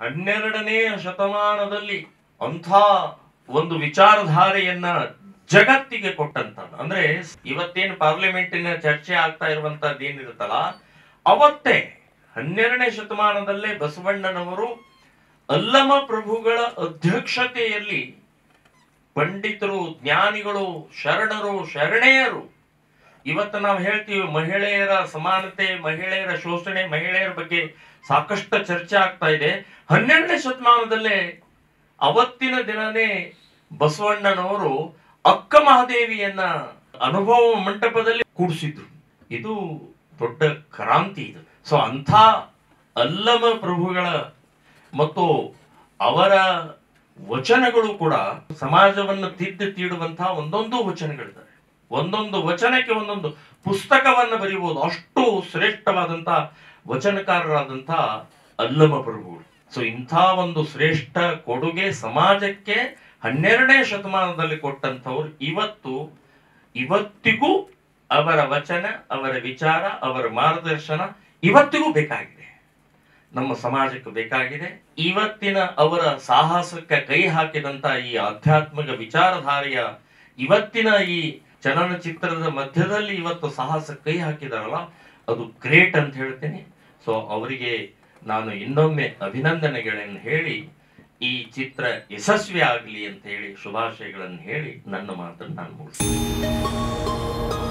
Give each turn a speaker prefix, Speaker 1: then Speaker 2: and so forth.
Speaker 1: ಹನ್ನೆರಡನೆಯ ಶತಮಾನದಲ್ಲಿ ಅಂಥ ಒಂದು ವಿಚಾರಧಾರೆಯನ್ನ ಜಗತ್ತಿಗೆ ಕೊಟ್ಟಂತ ಅಂದ್ರೆ ಇವತ್ತೇನು ಪಾರ್ಲಿಮೆಂಟಿನ ಚರ್ಚೆ ಆಗ್ತಾ ಇರುವಂತದ್ದು ಏನಿರುತ್ತಲ್ಲ ಅವತ್ತೇ ಹನ್ನೆರಡನೇ ಶತಮಾನದಲ್ಲೇ ಬಸವಣ್ಣನವರು ಅಲ್ಲಮ ಪ್ರಭುಗಳ ಅಧ್ಯಕ್ಷತೆಯಲ್ಲಿ ಪಂಡಿತರು ಜ್ಞಾನಿಗಳು ಶರಣರು ಶರಣೆಯರು ಇವತ್ತು ನಾವು ಹೇಳ್ತೀವಿ ಮಹಿಳೆಯರ ಸಮಾನತೆ ಮಹಿಳೆಯರ ಶೋಷಣೆ ಮಹಿಳೆಯರ ಬಗ್ಗೆ ಸಾಕಷ್ಟು ಚರ್ಚೆ ಆಗ್ತಾ ಇದೆ ಹನ್ನೆರಡನೇ ಶತಮಾನದಲ್ಲೇ ಅವತ್ತಿನ ದಿನನೇ ಬಸವಣ್ಣನವರು ಅಕ್ಕ ಮಹಾದೇವಿಯನ್ನ ಅನುಭವ ಮಂಟಪದಲ್ಲಿ ಕೂಡಿಸಿದ್ರು ಇದು ದೊಡ್ಡ ಕ್ರಾಂತಿ ಇದು ಸೊ ಅಂಥ ಅಲ್ಲಮ ಪ್ರಭುಗಳ ಮತ್ತು ಅವರ ವಚನಗಳು ಕೂಡ ಸಮಾಜವನ್ನು ತಿದ್ದಿ ತೀಡುವಂತಹ ಒಂದೊಂದು ವಚನಗಳಿದ್ದಾವೆ ಒಂದೊಂದು ವಚನಕ್ಕೆ ಒಂದೊಂದು ಪುಸ್ತಕವನ್ನು ಬರೀಬಹುದು ಅಷ್ಟು ಶ್ರೇಷ್ಠವಾದಂತ ವಚನಕಾರರಾದಂಥ ಅಲ್ಲಮ ಪ್ರಭುಗಳು ಸೊ ಇಂಥ ಒಂದು ಶ್ರೇಷ್ಠ ಕೊಡುಗೆ ಸಮಾಜಕ್ಕೆ ಹನ್ನೆರಡನೇ ಶತಮಾನದಲ್ಲಿ ಕೊಟ್ಟಂಥವ್ರು ಇವತ್ತು ಇವತ್ತಿಗೂ ಅವರ ವಚನ ಅವರ ವಿಚಾರ ಅವರ ಮಾರ್ಗದರ್ಶನ ಇವತ್ತಿಗೂ ಬೇಕಾಗಿದೆ ನಮ್ಮ ಸಮಾಜಕ್ಕೆ ಬೇಕಾಗಿದೆ ಇವತ್ತಿನ ಅವರ ಸಾಹಸಕ್ಕೆ ಕೈ ಹಾಕಿದಂತ ಈ ಆಧ್ಯಾತ್ಮಿಕ ವಿಚಾರಧಾರೆಯ ಇವತ್ತಿನ ಈ ಚಲನಚಿತ್ರದ ಮಧ್ಯದಲ್ಲಿ ಇವತ್ತು ಸಾಹಸ ಕೈ ಹಾಕಿದಾರಲ್ಲ ಅದು ಗ್ರೇಟ್ ಅಂತ ಹೇಳ್ತೀನಿ ಸೊ ಅವರಿಗೆ ನಾನು ಇನ್ನೊಮ್ಮೆ ಅಭಿನಂದನೆಗಳನ್ನು ಹೇಳಿ ಈ ಚಿತ್ರ ಯಶಸ್ವಿ ಆಗಲಿ ಅಂತ ಹೇಳಿ ಶುಭಾಶಯಗಳನ್ನು ಹೇಳಿ ನನ್ನ ಮಾತನ್ನು ನಾನು ಮುಗಿಸ್ತೀನಿ